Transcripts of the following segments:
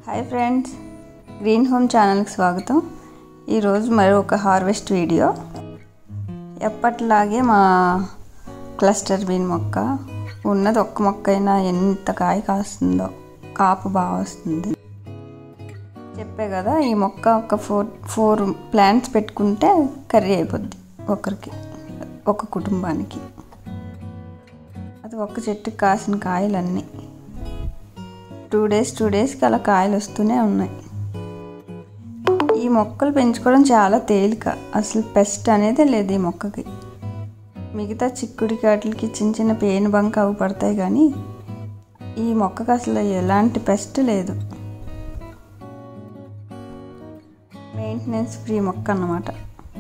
hi friends green home ఛానల్కి స్వాగతం ఈరోజు మరి ఒక హార్వెస్ట్ వీడియో ఎప్పటిలాగే మా క్లస్టర్ బీన్ మొక్క ఉన్నది ఒక్క మొక్క అయినా ఎంత కాయ కాస్తుందో కాపు బాగా వస్తుంది చెప్పే కదా ఈ మొక్క ఒక ఫోర్ ఫోర్ ప్లాంట్స్ పెట్టుకుంటే కర్రీ అయిపోద్ది ఒకరికి ఒక కుటుంబానికి అది ఒక్క చెట్టుకి కాసిన కాయలన్నీ టూ డేస్ టూ డేస్కి అలా కాయలు వస్తూనే ఉన్నాయి ఈ మొక్కలు పెంచుకోవడం చాలా తేలిక అసలు పెస్ట్ అనేది లేదు ఈ మొక్కకి మిగతా చిక్కుడికి వాటికి చిన్న చిన్న పేను బంక అవి పడతాయి కానీ ఈ మొక్కకి అసలు ఎలాంటి పెస్ట్ లేదు మెయింటెనెన్స్ ఫ్రీ మొక్క అన్నమాట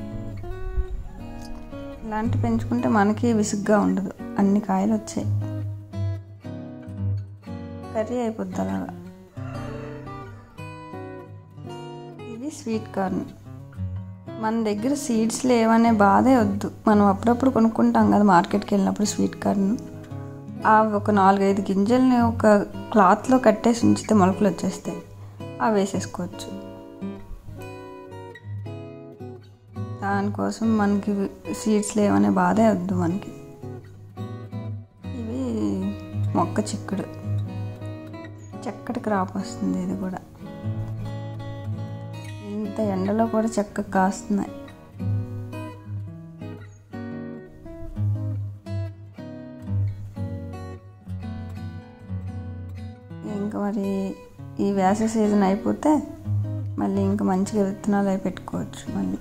ఇలాంటి పెంచుకుంటే మనకి విసుగ్గా ఉండదు అన్ని కాయలు వచ్చాయి కర్రీ అయిపోద్ది అలాగా ఇది స్వీట్ కార్న్ మన దగ్గర సీడ్స్ లేవనే బాధే వద్దు మనం అప్పుడప్పుడు కొనుక్కుంటాం కదా మార్కెట్కి వెళ్ళినప్పుడు స్వీట్ కార్న్ ఆ ఒక నాలుగైదు గింజల్ని ఒక క్లాత్లో కట్టేసి ఉంచితే మొలకలు వచ్చేస్తాయి అవి వేసేసుకోవచ్చు దానికోసం మనకి సీడ్స్ లేవనే బాధే వద్దు మనకి ఇవి మొక్క చిక్కుడు చక్కటి క్రాప్ వస్తుంది ఇది కూడా ఇంత ఎండలో కూడా చక్కగా కాస్తున్నాయి ఇంకా మరి ఈ వేసవి సీజన్ అయిపోతే మళ్ళీ ఇంకా మంచిగా విత్తనాలు అవి పెట్టుకోవచ్చు మళ్ళీ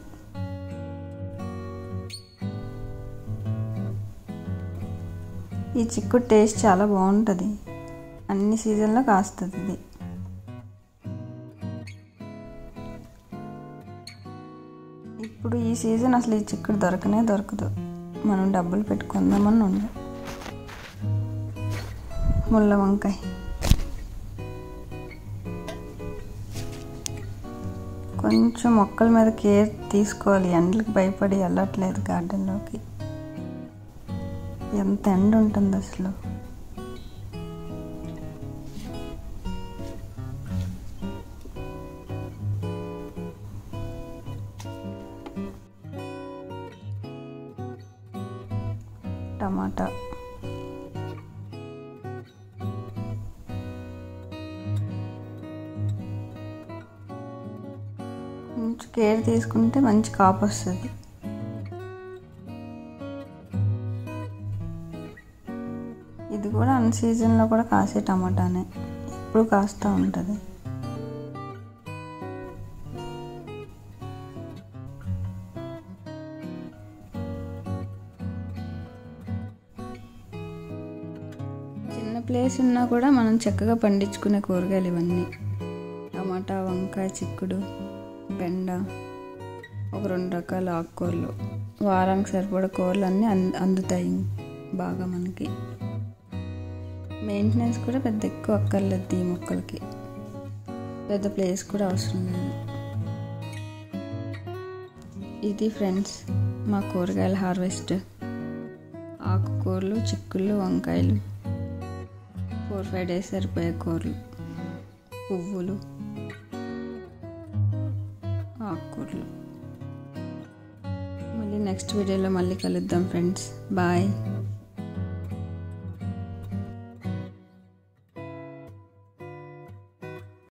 ఈ చిక్కుడు టేస్ట్ చాలా బాగుంటుంది అన్ని సీజన్లో కాస్తుంది ఇది ఇప్పుడు ఈ సీజన్ అసలు ఈ చిక్కుడు దొరకనే దొరకదు మనం డబ్బులు పెట్టుకుందామని ఉండు ముళ్ళ వంకాయ కొంచెం మొక్కల మీద కేర్ తీసుకోవాలి ఎండలకు భయపడి వెళ్ళట్లేదు గార్డెన్లోకి ఎంత ఎండ ఉంటుంది అసలు టమాటా కొంచెం కేర్ తీసుకుంటే మంచి కాపు వస్తుంది ఇది కూడా అన్ సీజన్లో కూడా కాసే టమాటానే ఎప్పుడు కాస్తూ ఉంటుంది చిన్న ప్లేస్ ఉన్నా కూడా మనం చక్కగా పండించుకునే కూరగాయలు ఇవన్నీ టమాటా వంకాయ చిక్కుడు బెండ ఒక రెండు రకాల ఆకుకూరలు వారానికి సరిపడా కూరలు అన్నీ అందుతాయి బాగా మనకి మెయింటెనెన్స్ కూడా పెద్ద ఎక్కువ అక్కర్లేదు ఈ మొక్కలకి పెద్ద ప్లేస్ కూడా అవసరం లేదు ఇది ఫ్రెండ్స్ మా కూరగాయల హార్వెస్ట్ ఆకుకూరలు చిక్కుళ్ళు వంకాయలు ఫోర్ ఫైవ్ డేస్ సరిపోయే కూరలు పువ్వులు ఆకుకూరలు మళ్ళీ నెక్స్ట్ వీడియోలో మళ్ళీ కలుద్దాం ఫ్రెండ్స్ బాయ్